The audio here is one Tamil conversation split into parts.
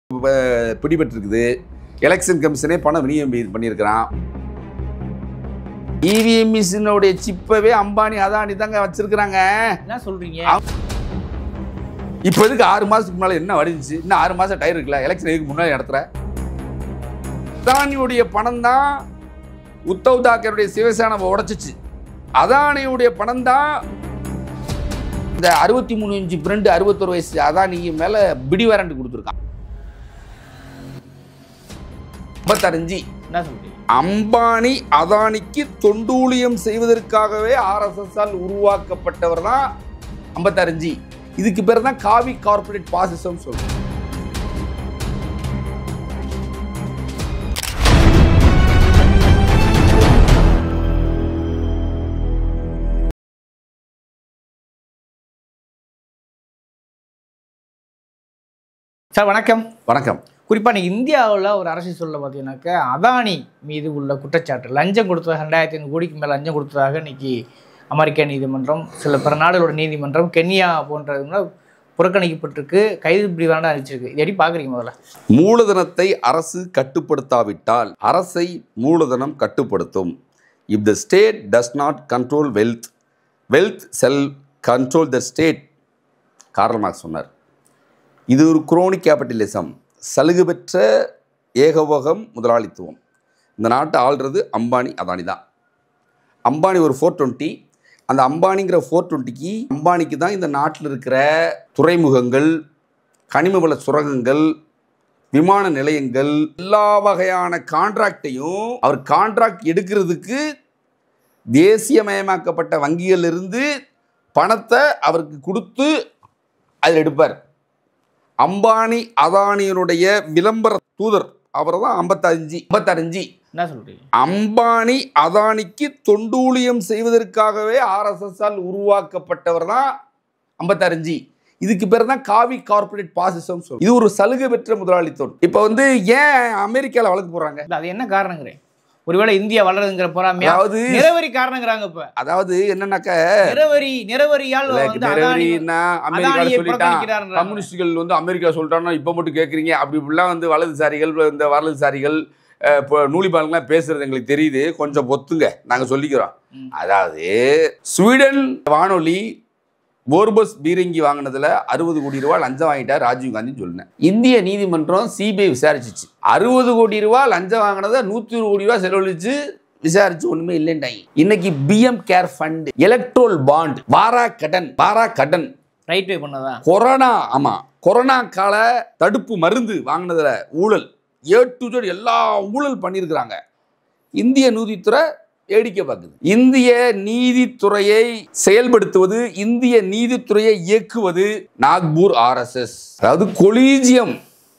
ப- பிடிபட்டிருக்குது எலெக்ஷன் கமிஷனே பணம் விநியோகம் பண்ணியிருக்கிறான் இவிஎம் மிஷினுடைய சிப்பவே அம்பானி அதானி தாங்க வச்சிருக்கிறாங்க என்ன சொல்றீங்க இப்போ எதுக்கு ஆறு மாசத்துக்கு முன்னால என்ன வடிஞ்சிச்சு இன்னும் ஆறு மாசம் டயர் இருக்குல்ல எலெக்ஷன் எதுக்கு முன்னாடி நடத்துற அதானியுடைய பணம் தான் உத்தவ் தாக்கருடைய சிவசேனாவை உடைச்சிச்சு அதானியுடைய பணம் தான் இந்த அறுபத்தி மூணு இன்ச்சு பிரெண்டு அறுபத்தொரு வயசு அதானி மேல பிடி வாரண்ட் கொடுத்துருக்கான் ஐம்பத்தஞ்சு என்ன சொல்றீங்க அம்பானி அதானிக்கு தொண்டூழியம் செய்வதற்காகவே ஆர்எஸ்எஸ் ஆல் உருவாக்கப்பட்டவர் தான் ஐம்பத்தஞ்சு இதுக்கு பேர் தான் காவி கார்ப்பரேட் பாசிசம் சொல்றோம் சார் வணக்கம் வணக்கம் குறிப்பாக இன்னைக்கு இந்தியாவில் ஒரு அரசியல் சொல்ல பார்த்தீங்கன்னாக்கா அதானி மீது உள்ள குற்றச்சாட்டு லஞ்சம் கொடுத்ததாக ரெண்டாயிரத்தி ஐநூறு கோடிக்கு மேலே லஞ்சம் கொடுத்ததாக இன்னைக்கு அமெரிக்க நீதிமன்றம் சில பிற நாடுகளோட நீதிமன்றம் கென்யா போன்றதுல புறக்கணிக்கப்பட்டிருக்கு கைது பிடிவான அறிவிச்சிருக்கு இது எப்படி பார்க்குறீங்க முதல்ல மூலதனத்தை அரசு கட்டுப்படுத்தாவிட்டால் அரசை மூலதனம் கட்டுப்படுத்தும் if the state does not control wealth wealth shall control the state Karl Marx சொன்னார் இது ஒரு குரோனிக் கேபிட்டலிசம் சலுகை பெற்ற ஏகபோகம் முதலாளித்துவம் இந்த நாட்டை ஆள்றது அம்பானி அதானி தான் அம்பானி ஒரு ஃபோர் டுவெண்ட்டி அந்த அம்பானிங்கிற ஃபோர் டுவெண்ட்டிக்கு அம்பானிக்கு தான் இந்த நாட்டில் இருக்கிற துறைமுகங்கள் கனிம வள சுரங்கங்கள் விமான நிலையங்கள் எல்லா வகையான கான்ட்ராக்டையும் அவர் கான்ட்ராக்ட் எடுக்கிறதுக்கு தேசியமயமாக்கப்பட்ட வங்கிகளிலிருந்து பணத்தை அவருக்கு கொடுத்து அதில் எடுப்பார் அம்பானி அதானியனுடைய விளம்பர தூதர் அவர் தான் ஐம்பத்தஞ்சு ஐம்பத்தஞ்சு என்ன சொல்றீங்க அம்பானி அதானிக்கு தொண்டூழியம் செய்வதற்காகவே ஆர்எஸ்எஸ் ஆல் உருவாக்கப்பட்டவர் தான் ஐம்பத்தஞ்சு இதுக்கு பேர் தான் காவி கார்ப்பரேட் பாசிசம் சொல்லும் இது ஒரு சலுகை பெற்ற முதலாளித்துவம் இப்போ வந்து ஏன் அமெரிக்காவில் வழக்கு போடுறாங்க இல்ல, அது என்ன காரணங்கிறேன் ஒருவேளை இந்தியா வளருதுங்கிற பொறாமையா அதாவது நிறவரி காரணங்கிறாங்க இப்ப அதாவது என்னன்னாக்க நிறவரி நிறவரியால் வந்து அதானி நிறவரின்னா அமெரிக்காவில் அதானியை சொல்லிட்டான் புறக்கணிக்கிறாருன்றாங்க. கம்யூனிஸ்டுகள் வந்து அமெரிக்கா சொல்லிட்டான்னா இப்போ மட்டும் கேட்குறீங்க அப்படி இப்படிலாம் வந்து வலதுசாரிகள் இந்த வலதுசாரிகள் அஹ், இப்போ நூலிபாலங்களாம் பேசுறது எங்களுக்கு தெரியுது கொஞ்சம் பொத்துங்க நாங்கள் சொல்லிக்கிறோம் ம். அதாவது ஸ்வீடன் வானொலி போர்பஸ் பீரங்கி வாங்கினதுல அறுபது கோடி ரூபாய் லஞ்சம் வாங்கிட்டார் ராஜீவ் காந்தின்னு சொன்னேன் இந்திய நீதிமன்றம் சிபிஐ விசாரிச்சிச்சு அறுபது கோடி ரூபாய் லஞ்சம் வாங்கினதை நூற்றி ஒரு கோடி ரூபாய் செலவழிச்சு விசாரிச்சு ஒண்ணுமே இல்லைன்றாங்க இன்னைக்கு PM care fund electoral bond வாரா கடன் வாரா கடன் ரைட் வே பண்ணதான் கொரோனா ஆமா கொரோனா கால தடுப்பு மருந்து வாங்கினதுல ஊழல் ஏ டு Z எல்லா ஊழல் பண்ணியிருக்கிறாங்க இந்திய நீதித்துறை வேடிக்கை பார்க்குது இந்திய நீதித்துறையை செயல்படுத்துவது இந்திய நீதித்துறையை இயக்குவது நாக்பூர் ஆர்எஸ்எஸ் அதாவது கொலீஜியம்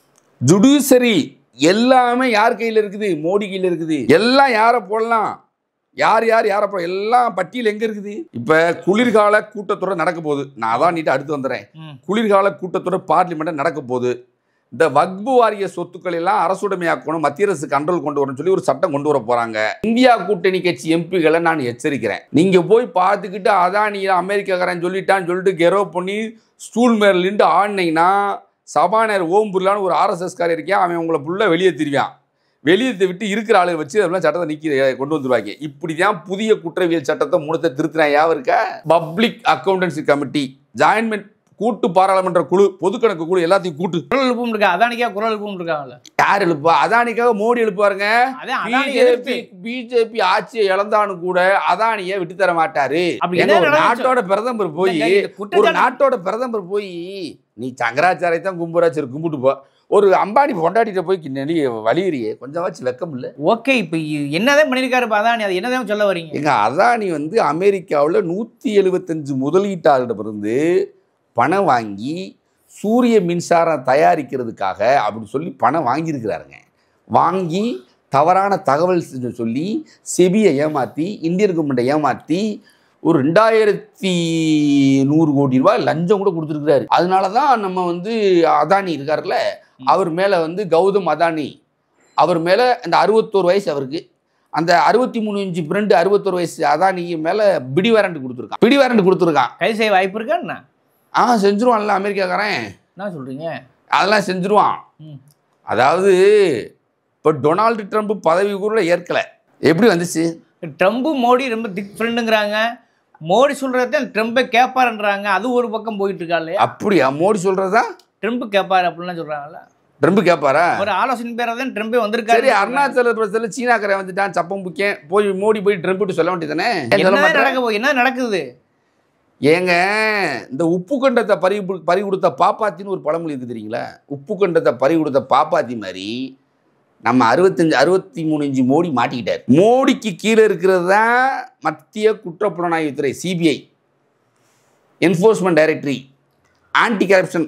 ஜுடிஷரி எல்லாமே யார் கையில் இருக்குது மோடி கையில் இருக்குது எல்லாம் யாரை போடலாம் யார் யார் யாரை போட எல்லாம் பட்டியல் எங்க இருக்குது இப்ப குளிர்கால கூட்டத்தொடர் நடக்க போகுது நான் அதான் நீட்டு அடுத்து வந்துடுறேன் ம். குளிர்கால கூட்டத்தொடர் பார்லிமெண்ட் நடக்க போகுது இந்த வக்பு வாரிய சொத்துக்கள் எல்லாம் அரசுடைமையாக்கணும் மத்திய அரசு கண்ட்ரோல் கொண்டு வரணும்னு சொல்லி ஒரு சட்டம் கொண்டு வர போறாங்க இந்தியா கூட்டணி கட்சி எம்பிகளை நான் எச்சரிக்கிறேன் நீங்க போய் பார்த்துக்கிட்டு அதானியில் அமெரிக்காக்காரன் சொல்லிட்டான்னு சொல்லிட்டு கெரோ பண்ணி ஸ்டூல் மேல நின்று ஆடினீங்கன்னா சபாநாயகர் ஓம் பிர்லான்னு ஒரு ஆர்எஸ்எஸ் காரர் இருக்கேன் அவன் உங்களை புள்ள வெளியே திருவான் வெளியே விட்டு இருக்கிற ஆளுங்க வச்சு அதெல்லாம் சட்டத்தை நிக்கி கொண்டு வந்துருவாங்க இப்படிதான் புதிய குற்றவியல் சட்டத்தை மூணத்தை திருத்தினா யாவும் இருக்க பப்ளிக் அக்கௌண்டன்சி கமிட்டி ஜாயின்மெண்ட் கூட்டு பாராளுமன்ற குழு பொதுக்கணக்கு குழு எல்லாத்தையும் கூட்டு குரல் எழுப்பும் இருக்கா அதானிக்கா குரல் எழுப்பும் இருக்காங்கல்ல யார் எழுப்பா அதானிக்காக மோடி எழுப்புவாருங்க அதே அதானி எதிர்த்து பிஜேபி பிஜேபி ஆட்சியை இழந்தாலும் கூட அதானியை விட்டு தர மாட்டாரு அப்படி ஏங்க, என்ன ஒரு நடந்துச்சு? நாட்டோட பிரதமர் போய் இல்லைங்க, இந்த ஒரு குற்றச்சாட்டு- நாட்டோட பிரதமர் போய் நீ சங்கராச்சாரை தான் கும்புராச்சர் கும்பிட்டு போ ஒரு அம்பானி பொண்டாட்டிட்ட போய் நெளி வலியுறியே கொஞ்சம் வச்சு வெக்கம் இல்லை ஓகே இப்போ இ- என்னதான் பண்ணியிருக்காரு இப்போ அதானி அது என்னதான் சொல்ல வரீங்க எங்க அதானி வந்து அமெரிக்காவில் நூற்றி எழுபத்தஞ்சு முதலீட்டாளரிடமிருந்து பணம் வாங்கி சூரிய மின்சாரம் தயாரிக்கிறதுக்காக அப்படி சொல்லி பணம் வாங்கியிருக்கிறாருங்க வாங்கி தவறான தகவல் செ- சொல்லி செபியை ஏமாற்றி இந்தியன் கவர்மெண்ட்டை ஏமாற்றி ஒரு ரெண்டாயிரத்தி நூறு கோடி ரூபாய் லஞ்சம் கூட கொடுத்துருக்கிறாரு அதனால தான் நம்ம வந்து அதானி இருக்கார்ல அவர் மேலே வந்து கௌதம் அதானி அவர் மேலே அந்த அறுபத்தோரு வயசு அவருக்கு அந்த அறுபத்தி மூணு இன்ச்சு பிரெண்டு அறுபத்தோரு வயசு அதானி மேலே பிடி வாரண்ட் கொடுத்துருக்கான் பிடி வாரண்ட் கொடுத்துருக்கான் கைது செய்ய வாய்ப்பு இருக்கா என்ன ஆ செஞ்சுருவான்ல அமெரிக்காக்காரன் என்ன சொல்றீங்க அதெல்லாம் செஞ்சுருவான் ம். அதாவது இப்போ டொனால்டு ட்ரம்ப் பதவி கூட ஏற்கலை எப்படி வந்துச்சு ட்ரம்ப் மோடி ரொம்ப திக் ஃப்ரெண்டுங்கிறாங்க மோடி சொல்கிறத ட்ரம்பை கேட்பாருன்றாங்க அது ஒரு பக்கம் போயிட்டு இருக்கா இல்லையா அப்படியா மோடி சொல்கிறதா ட்ரம்ப் கேட்பாரு அப்படின்லாம் சொல்கிறாங்கல்ல ட்ரம்ப் கேட்பாரா ஒரு ஆலோசனை பேரை தான் ட்ரம்பே வந்திருக்காரு சரி அருணாச்சல பிரதேசத்தில் சீனாக்காரை வந்துட்டான் சப்பம் புக்கேன் போய் மோடி போய் ட்ரம்ப்ட்டு சொல்ல வேண்டியதானே ஏன் சொல்ல என்ன மாட்டேன் நடக்க போ- என்ன நடக்குது ஏங்க இந்த உப்பு கண்டத்தை பறி கு- பறி கொடுத்த பாப்பாத்தின்னு ஒரு பழமொழி இருக்கு தெரியுங்களா உப்பு கண்டத்தை பறி கொடுத்த பாப்பாத்தி மாதிரி நம்ம அறுபத்தஞ்சு அறுபத்தி மூணு இன்ச்சு மோடி மாட்டிக்கிட்டார் மோடிக்கு கீழே இருக்கிறது தான் மத்திய குற்றப்புலனாய்வுத்துறை CBI enforcement directory anti corruption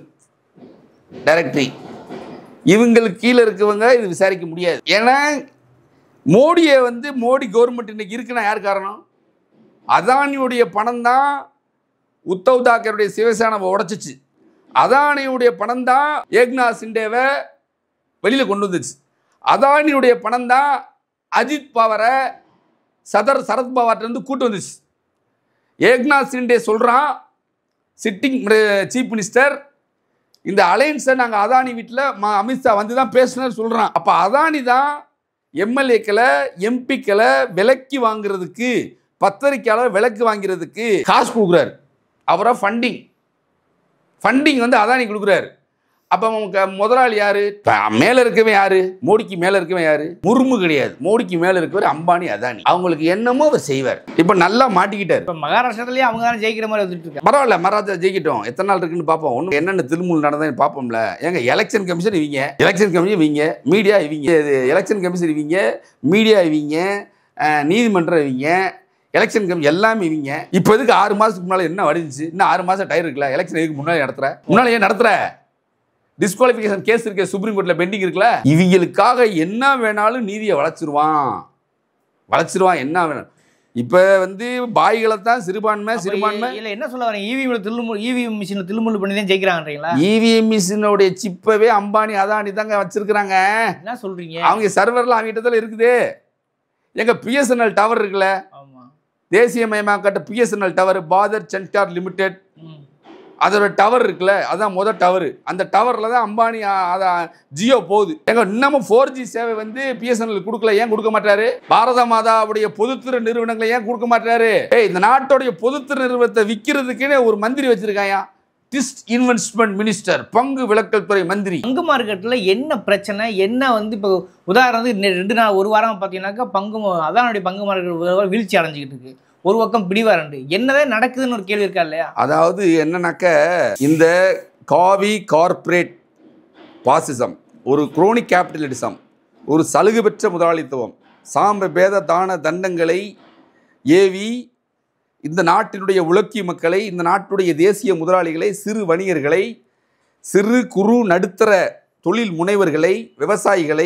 directory இவங்களுக்கு கீழே இருக்கவங்க இது விசாரிக்க முடியாது ஏன்னா மோடியை வந்து மோடி கவர்மெண்ட் இன்னைக்கு இருக்குன்னா யார் காரணம் அதானியுடைய பணம் தான் உத்தவ் தாக்கருடைய சிவசேனாவை உடைச்சிச்சு அதானியுடைய பணம் தான் ஏக்நாத் சிண்டேவை வெளியில் கொண்டு வந்துச்சு அதானியுடைய பணம் தான் அஜித் பவரை சதர் சரத் பவார்ட்டேருந்து கூட்டு வந்துச்சு ஏக்நாத் சிண்டே சொல்கிறான் சிட்டிங் சீஃப் மினிஸ்டர் இந்த அலையன்ஸை நாங்கள் அதானி வீட்டில் மா அமித்ஷா வந்து தான் பேசினார் சொல்கிறான் அப்போ அதானி தான் எம்எல்ஏக்களை எம்பிக்களை விலக்கி வாங்குறதுக்கு பத்திரிக்கையாளர் விலக்கு வாங்கிறதுக்கு காசு கொடுக்குறாரு அவரை ஃபண்டிங் ஃபண்டிங் வந்து அதானி கொடுக்குறாரு அப்போ அவங்க முதலாளி யாரு மேலே இருக்கவன் யாரு மோடிக்கு மேலே இருக்கவன் யாரு முர்மு கிடையாது மோடிக்கு மேலே இருக்கவர் அம்பானி அதானி அவங்களுக்கு என்னமோ அவர் செய்வார் இப்போ நல்லா மாட்டிக்கிட்டார் இப்போ மகாராஷ்டிரத்துலேயே அவங்க தானே ஜெயிக்கிற மாதிரி வந்துட்டு இருக்காங்க பரவாயில்ல மராஜா ஜெயிக்கட்டும் எத்தனை நாள் இருக்குன்னு பார்ப்போம் ஒன்றும் என்னென்ன திருமூல் நடந்ததுன்னு பார்ப்போம்ல ஏங்க எலெக்ஷன் கமிஷன் இவங்க எலெக்ஷன் கமிஷன் இவங்க மீடியா இவங்க இது எலெக்ஷன் கமிஷன் இவங்க மீடியா இவங்க அஹ், நீதிமன்றம் இவங்க எலெக்ஷன் கமி எல்லாமே இவங்க இப்போ எதுக்கு ஆறு மாதத்துக்கு முன்னால் என்ன வடிஞ்சிச்சு இன்னும் ஆறு மாதம் டயர் இருக்குல்ல எலெக்ஷன் எதுக்கு முன்னாடி நடத்துற முன்னாடி ஏன் நடத்துற டிஸ்குவாலிஃபிகேஷன் கேஸ் இருக்க சுப்ரீம் கோர்ட்டில் பெண்டிங் இருக்குல்ல இவங்களுக்காக என்ன வேணாலும் நீதியை வளைச்சிருவான் வளைச்சிருவான் என்ன வேணும் இப்போ வந்து பாய்களை தான் சிறுபான்மை சிறுபான்மை இல்லை என்ன சொல்ல வரீங்க இவிஎம்ல திருமுல் இவிஎம் மிஷினில் திருமுல் பண்ணி தான் ஜெயிக்கிறாங்கன்றீங்களா இவிஎம் மிஷினுடைய சிப்பவே அம்பானி அதானி தாங்க வச்சிருக்கிறாங்க என்ன சொல்றீங்க அவங்க சர்வர்லாம் அவங்க தான் இருக்குது எங்க பிஎஸ்என்எல் டவர் இருக்குல்ல ஆமா தேசியமயமாக்கப்பட்ட பிஎஸ்என்எல் டவர் பாதர் சென்டார் லிமிடெட் ம். அதோட டவர் இருக்குல்ல அதான் முத டவர் அந்த டவர்ல தான் அம்பானி அ- அத ஜியோ போகுது எங்க இன்னமும் ஃபோர் ஜி சேவை வந்து பிஎஸ்என்எல் கொடுக்கல ஏன் கொடுக்க மாட்டாரு பாரத மாதாவுடைய பொதுத்துறை நிறுவனங்களை ஏன் கொடுக்க மாட்டாரு ஏய் இந்த நாட்டோடைய பொதுத்துறை நிறுவனத்தை விற்கிறதுக்குன்னு ஒரு மந்திரி வச்சிருக்காயா டிஸ்ட் இன்வெஸ்ட்மெண்ட் மினிஸ்டர் பங்கு விலக்கல் துறை மந்திரி பங்கு மார்க்கெட்டில் என்ன பிரச்சனை என்ன வந்து இப்போ உதாரணத்துக்கு இன்னும் ரெண்டு நாள் ஒரு வாரம் பார்த்தீங்கன்னாக்கா பங்கு ம- அதானுடைய பங்கு மார்க்கெட் வீழ்ச்சி அடைஞ்சிக்கிட்டு இருக்கு ஒரு பக்கம் பிடிவா ரெண்டு என்னதான் நடக்குதுன்னு ஒரு கேள்வி இருக்கா இல்லையா அதாவது என்னன்னாக்க இந்த காவி கார்ப்பரேட் பாசிசம் ஒரு குரோனிக் கேபிட்டலிசம் ஒரு சலுகை பெற்ற முதலாளித்துவம் சாம்ப பேத தான தண்டங்களை ஏவி இந்த நாட்டினுடைய உலக்கிய மக்களை இந்த நாட்டுடைய தேசிய முதலாளிகளை சிறு வணிகர்களை சிறு குறு நடுத்தர தொழில் முனைவர்களை விவசாயிகளை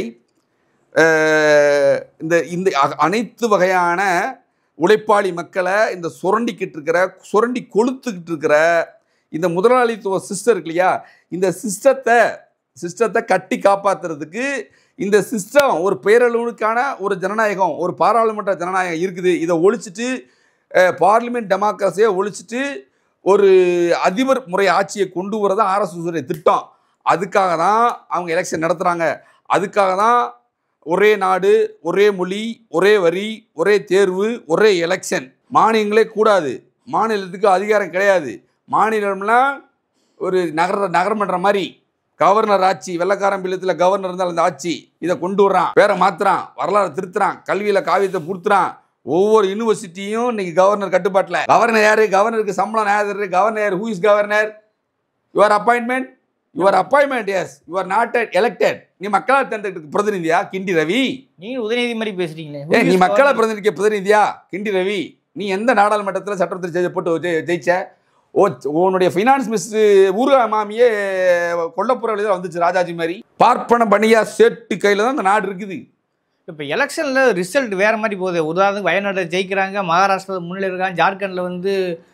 அஹ், இந்த இந்த அ- அனைத்து வகையான உழைப்பாளி மக்களை இந்த சுரண்டிக்கிட்டு இருக்கிற சுரண்டி கொளுத்துக்கிட்டு இருக்கிற இந்த முதலாளித்துவ சிஸ்டம் இருக்கு இல்லையா இந்த சிஸ்டத்தை சிஸ்டத்தை கட்டி காப்பாத்துறதுக்கு இந்த சிஸ்டம் ஒரு பேரளவுக்கான ஒரு ஜனநாயகம் ஒரு பாராளுமன்ற ஜனநாயகம் இருக்குது இதை ஒழிச்சிட்டு பார்லிமெண்ட் டெமோக்ரஸியை ஒழிச்சிட்டு ஒரு அதிபர் முறை ஆட்சியை கொண்டு வரது ஆர்எஸ்எஸ் திட்டம் அதுக்காக தான் அவங்க எலெக்ஷன் நடத்துகிறாங்க அதுக்காக தான் ஒரே நாடு ஒரே மொழி ஒரே வரி ஒரே தேர்வு ஒரே எலெக்ஷன் மானியங்களே கூடாது மாநிலத்துக்கு அதிகாரம் கிடையாது மாநிலம்லாம் ஒரு நகர நகரமன்ற மாதிரி கவர்னர் ஆட்சி வெள்ளக்காரன் பிள்ளத்தில் கவர்னர் இருந்தால் அந்த ஆட்சி இதை கொண்டு வர்றான் பேரை மாத்துறான் வரலாறு திருத்துறான் கல்வியில் காவியத்தை புடுத்துறான் ஒவ்வொரு யூனிவர்சிட்டியும் இன்னைக்கு கவர்னர் கட்டுப்பாட்டில் கவர்னர் யாரு கவர்னருக்கு சம்பளம் யாரு கவர்னர் யார் who is governor your appointment your appointment yes your not elected நீ மக்களால் தேர்ந்தெடுக்க பிரதிநிதியா கிண்டி ரவி நீங்க உதயநிதி மாதிரி பேசுறீங்களே ஏ நீ மக்களை பிரதிநிதிக்க பிரதிநிதியா கிண்டி ரவி நீ எந்த நாடாளுமன்றத்தில் சட்டத்தில் ஜெய போட்டு ஜெய- ஜெயிச்ச ஓ உன்னுடைய ஃபைனான்ஸ் மினிஸ்டர் ஊர்கா மாமியே கொல்லப்புற வழியில் வந்துச்சு ராஜாஜி மாதிரி பார்ப்பன பணியா சேட்டு கையில் தான் இந்த நாடு இருக்குது இப்போ எலெக்ஷனில் ரிசல்ட் வேற மாதிரி போகுது உதாரணத்துக்கு வயநாட்டில் ஜெயிக்கிறாங்க மகாராஷ்டிராவில் முன்னிலை இருக்காங்க ஜார்க்கண்டில் வந்து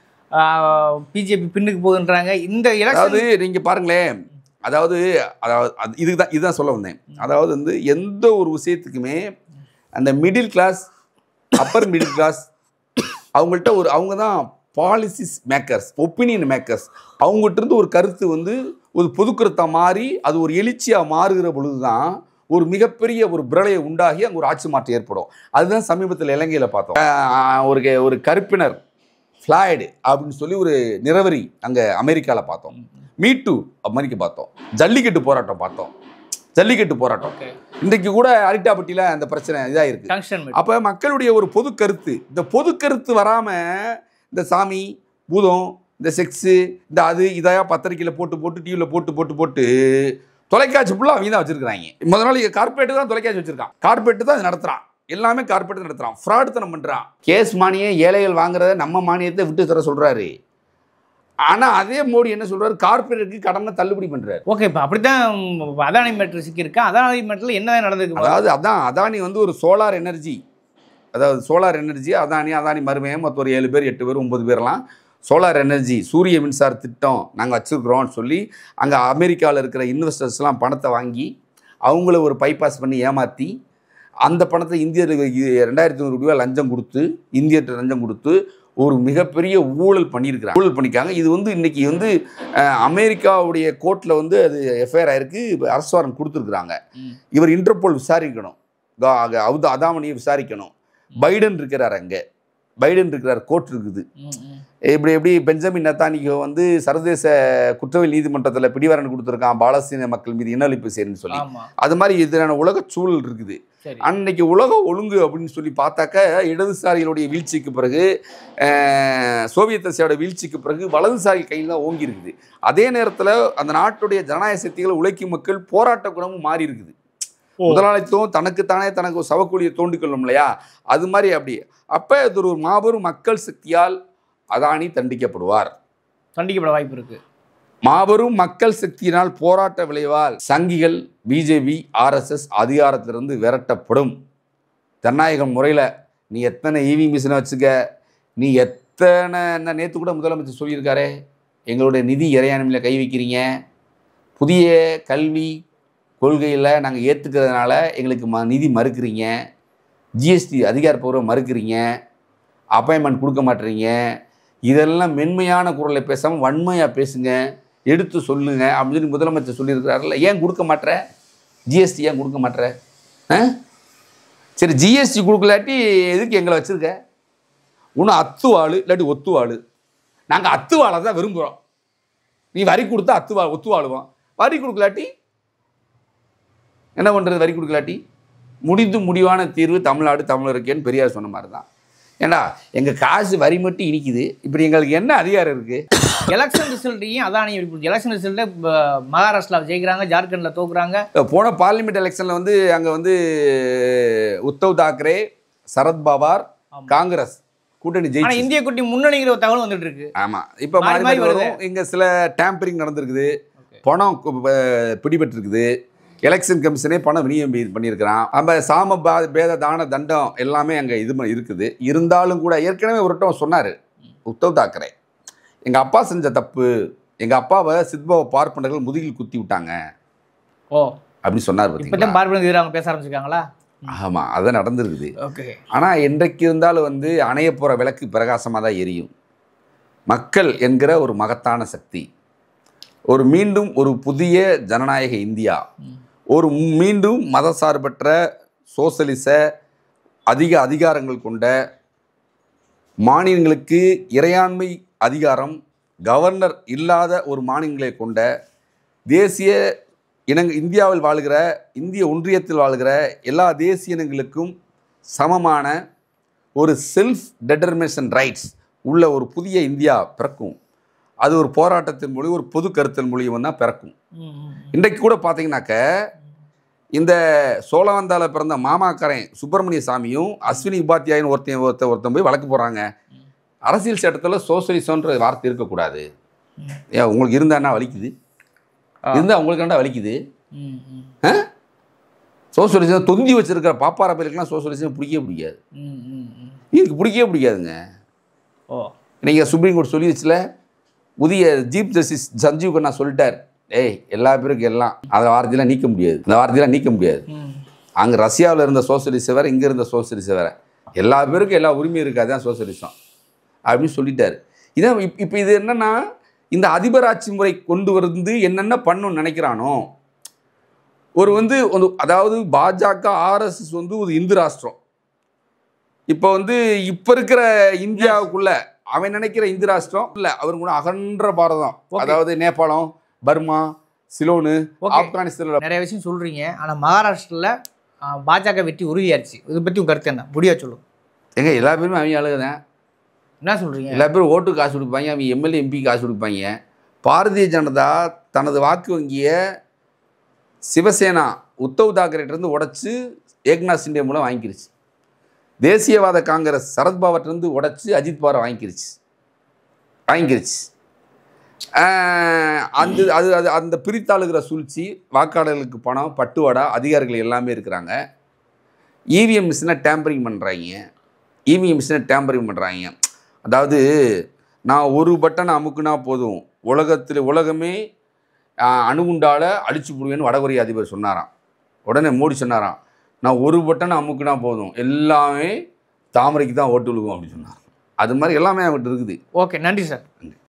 பிஜேபி பின்னுக்கு போகுன்றாங்க இந்த அதாவது எலெக்ஷன் நீங்கள் பாருங்களேன் அதாவது அதாவது அது இதுக்கு தான் இதுதான் சொல்ல வந்தேன் அதாவது வந்து எந்த ஒரு விஷயத்துக்குமே அந்த middle class upper middle class அவங்கள்ட்ட ஒரு அவங்க தான் பாலிசிஸ் மேக்கர்ஸ் ஒப்பீனியன் மேக்கர்ஸ் அவங்ககிட்ட இருந்து ஒரு கருத்து வந்து ஒரு பொதுக்கருத்தா மாறி அது ஒரு எழுச்சியாக மாறுகிற பொழுது தான் ஒரு மிகப்பெரிய ஒரு பிரளையை உண்டாகி அங்கே ஒரு ஆட்சி மாற்றம் ஏற்படும் அதுதான் சமீபத்தில் இலங்கையில் பார்த்தோம் ஆஹ் ஒரு கே- ஒரு கருப்பினர் ஃப்ளாய்டு அப்படின்னு சொல்லி ஒரு நிறவரி அங்கே அமெரிக்காவில் பார்த்தோம் மீட்டு அமெரிக்கா பார்த்தோம் ஜல்லிக்கட்டு போராட்டம் பார்த்தோம் ஜல்லிக்கட்டு போராட்டம் ஓகே இன்றைக்கு கூட அரிட்டாப்பட்டியில் அந்த பிரச்சனை இதாக இருக்குது டங்ஷன் அப்போ மக்களுடைய ஒரு பொது கருத்து இந்த பொது கருத்து வராமல் இந்த சாமி பூதம் இந்த செக்ஸு இந்த அது இதையா பத்திரிக்கையில் போட்டு போட்டு டிவியில் போட்டு போட்டு போட்டு தொலைக்காட்சி ஃபுல்லாக அவங்க தான் வச்சுருக்காங்க முத நாள் கார்பரேட்டு தான் தொலைக்காட்சி வச்சுருக்கான் கார்பரேட்டு தான் இது நடத்துகிறான் எல்லாமே கார்பரேட் நடத்துகிறான் ஃப்ராடுத்தனம் பண்ணுறான் கேஸ் மானியம் ஏழைகள் வாங்குறத நம்ம மானியத்தை விட்டு தர சொல்கிறாரு ஆனால் அதே மோடி என்ன சொல்றாரு கார்பரேட்டுக்கு கடனை தள்ளுபடி பண்ணுறாரு ஓகே இப்போ அப்படித்தான் அதானி மேட்ரு சிக்கியிருக்கா அதானி மேட்ரில் என்னதான் நடந்திருக்கு அதாவது அதான் அதானி வந்து ஒரு சோலார் எனர்ஜி அதாவது சோலார் எனர்ஜி அதானி அதானி மருமையம் மொத்தம் ஒரு ஏழு பேர் எட்டு பேர் ஒன்பது பேர்லாம் சோலார் எனர்ஜி சூரிய மின்சார திட்டம் நாங்கள் வச்சுருக்குறோம்னு சொல்லி அங்கே அமெரிக்காவில் இருக்கிற இன்வெஸ்டர்ஸ்லாம் பணத்தை வாங்கி அவங்கள ஒரு பைபாஸ் பண்ணி ஏமாற்றி அந்த பணத்தை இந்தியர்களுக்கு ரெண்டாயிரத்தி ஐநூறு ரூபாய் லஞ்சம் கொடுத்து இந்தியர்கிட்ட லஞ்சம் கொடுத்து ஒரு மிகப்பெரிய ஊழல் பண்ணியிருக்கிறாங்க ஊழல் பண்ணிக்காங்க இது வந்து இன்னைக்கு வந்து அஹ், அமெரிக்காவுடைய கோர்ட்டில் வந்து அது எஃப்ஐஆர் ஆயிருக்கு இப்ப அரசு வாரண்ட் கொடுத்துருக்குறாங்க ம். இவர் இன்டர்போல் விசாரிக்கணும் கா- அக- அவுது அதாமணியை விசாரிக்கணும் பைடன் இருக்கிறார் அங்கே பைடன் இருக்கிறார் கோர்ட் இருக்குது ம், ம். இப்படி எப்படி பெஞ்சமின் நத்தானிகோ வந்து சர்வதேச குற்றவியல் நீதிமன்றத்தில் பிடிவாரன் கொடுத்துருக்கான் பாலஸ்தீன மக்கள் மீது இனஅழிப்பு செய்யணும்னு சொல்லி ஆமா அது மாதிரி எதிரான உலக சூழல் இருக்குது சரி அன்னைக்கு உலக ஒழுங்கு அப்படின்னு சொல்லி பார்த்தாக்க இடதுசாரிகளுடைய வீழ்ச்சிக்கு பிறகு அஹ், சோவியத் ரஷ்யாவோட வீழ்ச்சிக்கு பிறகு வலதுசாரி கையில் தான் ஓங்கி இருக்குது அதே நேரத்தில் அந்த நாட்டுடைய ஜனநாயக சக்திகள் உழைக்கும் மக்கள் போராட்ட குணமும் மாறி இருக்குது ஓ. முதலாளித்துவம் தனக்குத்தானே தனக்கு ஒரு சவக்கூலியை தோண்டிக்கொள்ளும் இல்லையா அது மாதிரி அப்படி அப்போ இது ஒரு மாபெரும் மக்கள் சக்தியால் அதானி தண்டிக்கப்படுவார் தண்டிக்கப்பட வாய்ப்பு இருக்கு மாபெரும் மக்கள் சக்தியினால் போராட்ட விளைவால் சங்கிகள் பிஜேபி ஆர்எஸ்எஸ் அதிகாரத்திலிருந்து விரட்டப்படும் ஜனநாயகம் முறையில் நீ எத்தனை ஈவி மிஷினை வச்சுக்க நீ எத்தனை என்ன நேற்று கூட முதலமைச்சர் சொல்லியிருக்காரே எங்களுடைய நிதி இறையாண்மையில் கை வைக்கிறீங்க புதிய கல்வி கொள்கையில் நாங்கள் ஏற்றுக்கிறதுனால எங்களுக்கு ம நிதி மறுக்கிறீங்க ஜிஎஸ்டி அதிகாரப்பூர்வம் மறுக்கிறீங்க அப்பாயின்மெண்ட் கொடுக்க மாட்டேறீங்க இதெல்லாம் மென்மையான குரலை பேசாமல் வன்மையாக பேசுங்க எடுத்து சொல்லுங்க அப்படின்னு சொல்லி முதலமைச்சர் சொல்லியிருக்கிறாருல்ல ஏன் கொடுக்க மாட்ற ஜிஎஸ்டி ஏன் கொடுக்க மாட்ற ஆ சரி ஜிஎஸ்டி கொடுக்கலாட்டி எதுக்கு எங்களை வச்சுருக்க ஒன்று அத்துவாள் இல்லாட்டி ஒத்துவாள் நாங்கள் அத்துவாளை தான் விரும்புகிறோம் நீ வரி கொடுத்தா அத்துவா ஒத்துவாளுவோம் வரி கொடுக்கலாட்டி என்ன பண்ணுறது வரி கொடுக்கலாட்டி முடிந்து முடிவான தீர்வு தமிழ்நாடு தமிழருக்கேன்னு பெரியார் சொன்ன மாதிரி தான் ஏண்டா எங்கள் காசு வரி மட்டும் இனிக்குது இப்படி எங்களுக்கு என்ன அதிகாரம் இருக்குது எலெக்ஷன் ரிசல்ட்டையும் அதானி எலெக்ஷன் ரிசல்ட்டை மகாராஷ்டிராவில் ஜெயிக்கிறாங்க ஜார்க்கண்டில் தோக்குறாங்க போன பார்லிமெண்ட் எலெக்ஷனில் வந்து அங்கே வந்து உத்தவ் தாக்கரே சரத் பவார் ஆமா. காங்கிரஸ் கூட்டணி ஆனா ஜெயிச்சு இந்திய குட்டி முன்னணிங்கிற ஒரு தகவல் வந்துட்டு இருக்கு ஆமாம் இப்போ மாறி மாறி மாறி மாறி வருது. வரும் இங்கே சில டேம்பரிங் நடந்திருக்குது Okay. பணம் கு- ப- பிடிபட்டிருக்குது எலெக்ஷன் கமிஷனே பணம் விநியோகம் பி- பண்ணியிருக்கிறான் நம்ம சாம பா- பேத தான தண்டம் எல்லாமே அங்கே இது ம- இருக்குது இருந்தாலும் கூட ஏற்கனவே ஒரு வட்டம் சொன்னார் உத்தவ் தாக்கரே எங்கள் அப்பா செஞ்ச தப்பு எங்கள் அப்பாவை சித்பாவை பார்ப்பனர்கள் முதுகில் குத்தி விட்டாங்க ஓ அப்படின்னு சொன்னார் இப்பதான் பார்த்தீங்களா பார்ப்பன எதிராக பேச ஆரம்பிச்சிருக்காங்களா ஆமாம் அதான் நடந்திருக்குது ஓகே ஆனால் என்றைக்கு இருந்தாலும் வந்து அணைய போகிற விளக்கு பிரகாசமாக தான் எரியும் மக்கள் என்கிற ஒரு மகத்தான சக்தி ஒரு மீண்டும் ஒரு புதிய ஜனநாயக இந்தியா ஒரு மீண்டும் மதசார்பற்ற சோசலிச அதிக அதிகாரங்கள் கொண்ட மாநிலங்களுக்கு இறையாண்மை அதிகாரம் கவர்னர் இல்லாத ஒரு மாநிலங்களை கொண்ட தேசிய இனங் இந்தியாவில் வாழ்கிற இந்திய ஒன்றியத்தில் வாழ்கிற எல்லா தேசிய இனங்களுக்கும் சமமான ஒரு செல்ஃப் டெட்டர்மினேஷன் ரைட்ஸ் உள்ள ஒரு புதிய இந்தியா பிறக்கும் அது ஒரு போராட்டத்தின் மூலியம் ஒரு பொது கருத்தின் மூலியம் தான் பிறக்கும் இன்றைக்கு கூட பார்த்தீங்கன்னாக்க இந்த சோழவந்தால பிறந்த மாமாக்காரன் சுப்பிரமணிய சாமியும் அஸ்வினி உபாத்தியாயன் ஒருத்தன் ஒருத்தன் ஒருத்தன் போய் வழக்கு போகிறாங்க அரசியல் சட்டத்தில் சோசியலிசம்ன்ற வார்த்தை இருக்கக்கூடாது ஏன் உங்களுக்கு இருந்தா என்ன வலிக்குது ஆ. இருந்தால் உங்களுக்கு என்ன வலிக்குது சோசியலிசம் தொந்தி வச்சிருக்கிற பாப்பார பேருக்குலாம் சோசியலிசம் பிடிக்கவே பிடிக்காது இதுக்கு பிடிக்கவே பிடிக்காதுங்க ஓ நீங்கள் சுப்ரீம் கோர்ட் சொல்லி வச்சுல புதிய சீஃப் ஜஸ்டிஸ் சஞ்சீவ் கண்ணா சொல்லிட்டார் ஏய் எல்லா பேருக்கும் எல்லாம் அந்த வார்த்தையெல்லாம் நீக்க முடியாது அந்த வார்த்தையெல்லாம் நீக்க முடியாது ம் அங்கே ரஷ்யாவில் இருந்த சோசியலிசம் வேறு இங்கே இருந்த சோசியலிசம் வேறு எல்லா பேருக்கும் எல்லா உரிமையும் இருக்காது தான் சோசியலிசம் அப்படின்னு சொல்லிட்டார் இதான் இப் இப்போ இது என்னன்னா இந்த அதிபராட்சி முறை கொண்டு வந்து என்னென்ன பண்ணணும்னு நினைக்கிறானோ ஒரு வந்து ஒரு அதாவது பாஜக ஆர்எஸ்எஸ் வந்து ஒரு இந்து ராஷ்டிரம் இப்போ வந்து இப்போ இருக்கிற இந்தியாவுக்குள்ள அவன் நினைக்கிற இந்து ராஷ்டிரம் இல்லை அவர் கூட அகன்ற பாரதம் Okay. அதாவது நேபாளம் பர்மா சிலோனு ஓகே ஆப்கானிஸ்தானில் நிறைய விஷயம் சொல்றீங்க ஆனா மகாராஷ்டிரில் பாஜக வெற்றி உறுதியாயிருச்சு இதை பத்தி உங்க கருத்து என்ன முடியா சொல்லுங்க எங்க எல்லா பேருமே அவங்க ஆளுதான் என்ன சொல்றீங்க எல்லா பேரும் ஓட்டு காசு கொடுப்பாங்க அவங்க எம்எல்ஏ எம்பி காசு கொடுப்பாங்க பாரதிய ஜனதா தனது வாக்கு வங்கியை சிவசேனா உத்தவ் தாக்கரேட்டிருந்து உடைச்சு ஏக்நாத் சிண்டே மூலம் வாங்கிக்கிருச்சு தேசியவாத காங்கிரஸ் சரத்பவார்ட்டிருந்து உடைச்சு அஜித் பவாரை வாங்கிக்கிருச்சு வாங்கிக்கிருச்சு ஆஹ் அந்த அது அது அந்த பிரித்தாளுகிற சூழ்ச்சி வாக்காளர்களுக்கு பணம் பட்டுவாடா அதிகாரிகள் எல்லாமே இருக்கிறாங்க இவிஎம் மிஷினை டேம்பரிங் பண்ணுறாங்க இவிஎம் மிஷினை டேம்பரிங் பண்ணுறாங்க அதாவது நான் ஒரு பட்டனை அமுக்குனா போதும் உலகத்தில் உலகமே ஆஹ், அணுகுண்டால அழிச்சு போடுவேன்னு வடகொரிய அதிபர் சொன்னாராம் உடனே மோடி சொன்னாராம் நான் ஒரு பட்டனை அமுக்குனா போதும் எல்லாமே தாமரைக்கு தான் ஓட்டு விழுகும் அப்படின்னு சொன்னார் அது மாதிரி எல்லாமே அவங்ககிட்ட இருக்குது ஓகே நன்றி சார்